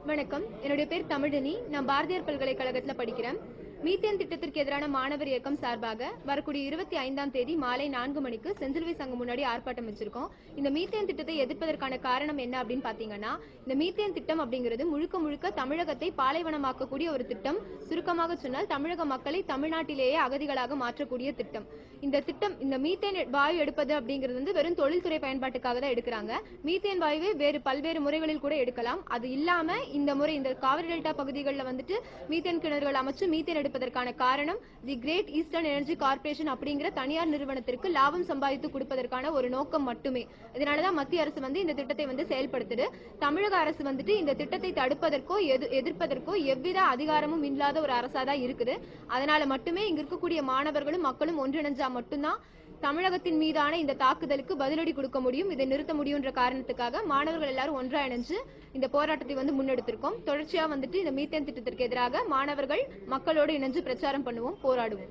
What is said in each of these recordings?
வணக்கம் என்னுடைய பேர் தமிழினி நான் பாரதியார் பல்கலைக்கழகத்துல படிக்கிறேன் மீத்தேன் திட்டத்திற்கு எதிரான மாணவர் இயக்கம் சார்பாக வரக்கூடிய இருபத்தி ஐந்தாம் தேதி மாலை நான்கு மணிக்கு செஞ்சிலுவை சங்கம் முன்னாடி ஆர்ப்பாட்டம் வச்சிருக்கோம் இந்த மீத்தேன் திட்டத்தை எதிர்ப்பதற்கான காரணம் என்ன அப்படின்னு பாத்தீங்கன்னா இந்த மீத்தேன் திட்டம் அப்படிங்கிறது முழுக்க முழுக்க தமிழகத்தை பாலைவனமாக்கக்கூடிய ஒரு திட்டம் சுருக்கமாக சொன்னால் தமிழக மக்களை தமிழ்நாட்டிலேயே அகதிகளாக மாற்றக்கூடிய திட்டம் இந்த திட்டம் இந்த மீத்தேன் வாயு எடுப்பது அப்படிங்கிறது வந்து வெறும் தொழில்துறை பயன்பாட்டுக்காக தான் எடுக்கிறாங்க மீத்தேன் வாயுவை வேறு பல்வேறு முறைகளில் கூட எடுக்கலாம் அது இல்லாம இந்த முறை இந்த காவிரி டெல்டா பகுதிகளில் வந்துட்டு மீத்தேன் கிணறுகள் அமைச்சு மீத்தேன் எடுப்பதற்கான காரணம் the Great Eastern Energy Corporation அப்படிங்கிற தனியார் நிறுவனத்திற்கு லாபம் சம்பாதித்து கொடுப்பதற்கான ஒரு நோக்கம் மட்டுமே இதனாலதான் மத்திய அரசு வந்து இந்த திட்டத்தை வந்து செயல்படுத்துது தமிழக அரசு வந்துட்டு இந்த திட்டத்தை தடுப்பதற்கோ எது எதிர்ப்பதற்கோ எவ்வித அதிகாரமும் இல்லாத ஒரு அரசா தான் இருக்குது அதனால மட்டுமே இங்க இருக்கக்கூடிய மாணவர்களும் மக்களும் ஒன்றிணைஞ்சா மட்டும்தான் தமிழகத்தின் மீதான இந்த தாக்குதலுக்கு பதிலடி கொடுக்க முடியும் இதை நிறுத்த முடியும்ன்ற காரணத்துக்காக மாணவர்கள் எல்லாரும் ஒன்றா இணைஞ்சு இந்த போராட்டத்தை வந்து முன்னெடுத்திருக்கோம் தொடர்ச்சியா வந்துட்டு இந்த மீத்தேன் திட்டத்திற்கு எதிராக மாணவர்கள் மக்களோடு இணைஞ்சு பிரச்சாரம் பண்ணுவோம் போராடுவோம்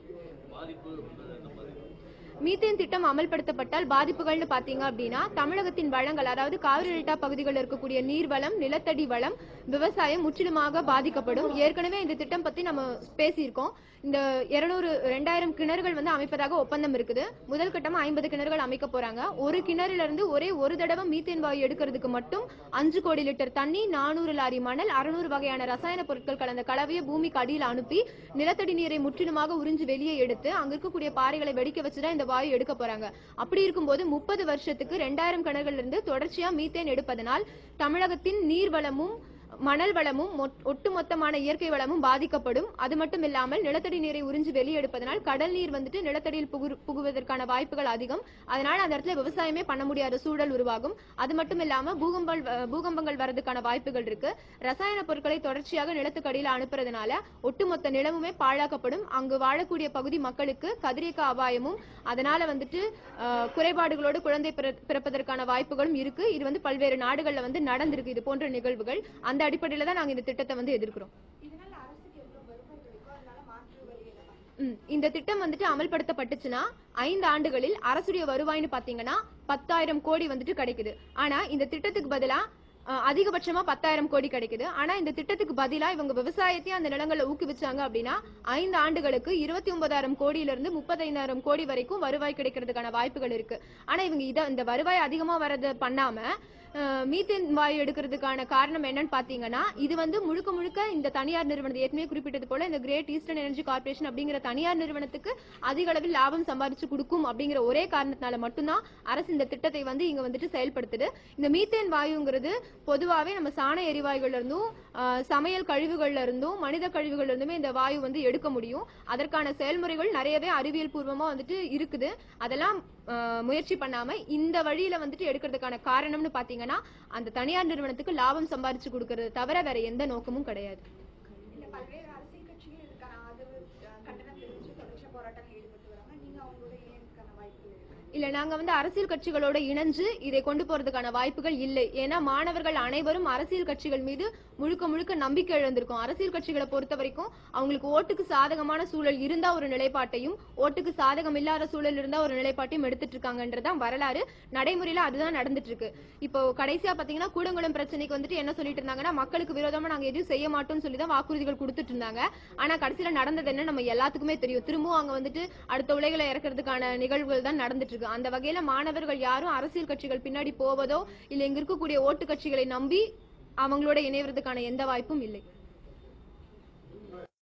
மீத்தேன் திட்டம் அமல்படுத்தப்பட்டால் பாதிப்புகள்னு பாத்தீங்க அப்படின்னா தமிழகத்தின் வளங்கள் அதாவது காவிரி டெல்டா பகுதிகளில் இருக்கக்கூடிய நீர்வளம் நிலத்தடி வளம் விவசாயம் முற்றிலுமாக பாதிக்கப்படும் ஏற்கனவே இந்த திட்டம் பத்தி நம்ம பேசியிருக்கோம் இந்த இருநூறு ரெண்டாயிரம் கிணறுகள் வந்து அமைப்பதாக ஒப்பந்தம் இருக்குது முதல் கட்டமா ஐம்பது கிணறுகள் அமைக்க போறாங்க ஒரு கிணறுல இருந்து ஒரே ஒரு தடவை மீத்தேன் வாயு எடுக்கிறதுக்கு மட்டும் அஞ்சு கோடி லிட்டர் தண்ணி நானூறு லாரி மணல் அறுநூறு வகையான ரசாயன பொருட்கள் கலந்த கலவையை பூமிக்கு அடியில் அனுப்பி நிலத்தடி நீரை முற்றிலுமாக உறிஞ்சு வெளியே எடுத்து அங்க இருக்கக்கூடிய பாறைகளை வெடிக்க வச்சுதான் இந்த வாயு எடுக்க போறாங்க அப்படி இருக்கும்போது முப்பது வருஷத்துக்கு ரெண்டாயிரம் கிணறுகள்ல இருந்து தொடர்ச்சியா மீத்தேன் எடுப்பதனால் தமிழகத்தின் நீர் வளமும் மணல் வளமும் மொட்- ஒட்டுமொத்தமான இயற்கை வளமும் பாதிக்கப்படும் அது மட்டும் இல்லாமல் நிலத்தடி நீரை உறிஞ்சு வெளியெடுப்பதனால் கடல் நீர் வந்துட்டு நிலத்தடியில் புகு- புகுவதற்கான வாய்ப்புகள் அதிகம் அதனால அந்த இடத்துல விவசாயமே பண்ண முடியாத சூழல் உருவாகும் அது மட்டும் இல்லாம பூகம்பல் வ- பூகம்பங்கள் வரதுக்கான வாய்ப்புகள் இருக்கு ரசாயன பொருட்களை தொடர்ச்சியாக நிலத்துக்கடியில் அனுப்புறதுனால ஒட்டுமொத்த நிலமுமே பாழாக்கப்படும் அங்கு வாழக்கூடிய பகுதி மக்களுக்கு கதிரியக்க அபாயமும் அதனால வந்துட்டு அஹ், குறைபாடுகளோடு குழந்தை பிற- பிறப்பதற்கான வாய்ப்புகளும் இருக்கு இது வந்து பல்வேறு நாடுகள்ல வந்து நடந்திருக்கு இது போன்ற நிகழ்வுகள் அந்த அடிப்படையில தான் நாங்க இந்த திட்டத்தை வந்து எதிர்க்கிறோம் இதனால அரசுக்கு எவ்வளவு வருவாய் கிடைக்கும் அதனால மாற்று வழி என்னவா ம், இந்த திட்டம் வந்துட்டு அமல்படுத்தப்பட்டுச்சுன்னா ஐந்து ஆண்டுகளில் அரசுடைய வருவாய்னு பாத்தீங்கன்னா பத்தாயிரம் கோடி வந்துட்டு கிடைக்குது ஆனா இந்த திட்டத்துக்கு பதிலா அஹ், அதிகபட்சமா பத்தாயிரம் கோடி கிடைக்குது ஆனா இந்த திட்டத்துக்கு பதிலா இவங்க விவசாயத்தையும் அந்த நிலங்களை ஊக்குவிச்சாங்க அப்படின்னா ஐந்து ஆண்டுகளுக்கு இருபத்தி ஒன்பதாயிரம் கோடியில இருந்து முப்பத்தைந்தாயிரம் கோடி வரைக்கும் வருவாய் கிடைக்கிறதுக்கான வாய்ப்புகள் இருக்கு ஆனா இவங்க இத இந்த வருவாய் அதிகமா வரது பண்ணாம அஹ், மீத்தேன் வாயு எடுக்கிறதுக்கான காரணம் என்னன்னு பாத்தீங்கன்னா இது வந்து முழுக்க முழுக்க இந்த தனியார் நிறுவனத்தை ஏற்கனவே குறிப்பிட்டது போல இந்த கிரேட் ஈஸ்டர்ன் எனர்ஜி கார்ப்பரேஷன் அப்படிங்கிற தனியார் நிறுவனத்துக்கு அதிக அளவில் லாபம் சம்பாதிச்சு கொடுக்கும் அப்படிங்கிற ஒரே காரணத்தினால மட்டும்தான் அரசு இந்த திட்டத்தை வந்து இங்க வந்துட்டு செயல்படுத்துது இந்த மீத்தேன் வாயுங்கிறது பொதுவாவே நம்ம சாண எரிவாயுகள்ல இருந்தும் அஹ், சமையல் கழிவுகள்ல இருந்தும் மனித கழிவுகள்ல இருந்துமே இந்த வாயு வந்து எடுக்க முடியும் அதற்கான செயல்முறைகள் நிறையவே அறிவியல் பூர்வமா வந்துட்டு இருக்குது அதெல்லாம் அஹ், முயற்சி பண்ணாம இந்த வழியில வந்துட்டு எடுக்கிறதுக்கான காரணம்னு பாத்தீங்கன்னா அந்த தனியார் நிறுவனத்துக்கு லாபம் சம்பாதிச்சு கொடுக்கறது தவிர வேற எந்த நோக்கமும் கிடையாது இல்ல பல்வேறு அரசியல் கட்சிகள் இதுக்கான ஆதரவு அஹ், கண்டனம் தெரிவிச்சு தொடர்ச்சி போராட்டங்கள் ஈடுபட்டு வராங்க நீங்க அவங்களோட ஏன் இதுக்கான வாய்ப்பு இருக்கு இல்ல நாங்க வந்து அரசியல் கட்சிகளோட இணைஞ்சு இதை கொண்டு போறதுக்கான வாய்ப்புகள் இல்லை ஏன்னா மாணவர்கள் அனைவரும் அரசியல் கட்சிகள் மீது முழுக்க முழுக்க நம்பிக்கை இழந்திருக்கும் அரசியல் கட்சிகளை பொறுத்த வரைக்கும் அவங்களுக்கு ஓட்டுக்கு சாதகமான சூழல் இருந்தா ஒரு நிலைப்பாட்டையும் ஓட்டுக்கு சாதகம் இல்லாத சூழல் இருந்தா ஒரு நிலைப்பாட்டையும் எடுத்துட்டு இருக்காங்கன்றதுதான் வரலாறு நடைமுறையில அதுதான் நடந்துட்டு இருக்கு இப்போ கடைசியா பாத்தீங்கன்னா கூடங்குளம் பிரச்சனைக்கு வந்துட்டு என்ன சொல்லிட்டு இருந்தாங்கன்னா மக்களுக்கு விரோதமா நாங்க எதுவும் செய்ய மாட்டோம்னு சொல்லி தான் வாக்குறுதிகள் கொடுத்துட்டு இருந்தாங்க ஆனா கடைசியில நடந்தது என்ன நம்ம எல்லாத்துக்குமே தெரியும் திரும்பவும் அங்க வந்துட்டு அடுத்த உலகில இறக்குறதுக்கான நிகழ்வுகள் தான் நடந்துட்டு இருக்கு அந்த வகையில மாணவர்கள் யாரும் அரசியல் கட்சிகள் பின்னாடி போவதோ இல்ல இங்க இருக்கக்கூடிய ஓட்டு கட்சிகளை நம்பி அவங்களோட இணைவதற்கான எந்த வாய்ப்பும் இல்லை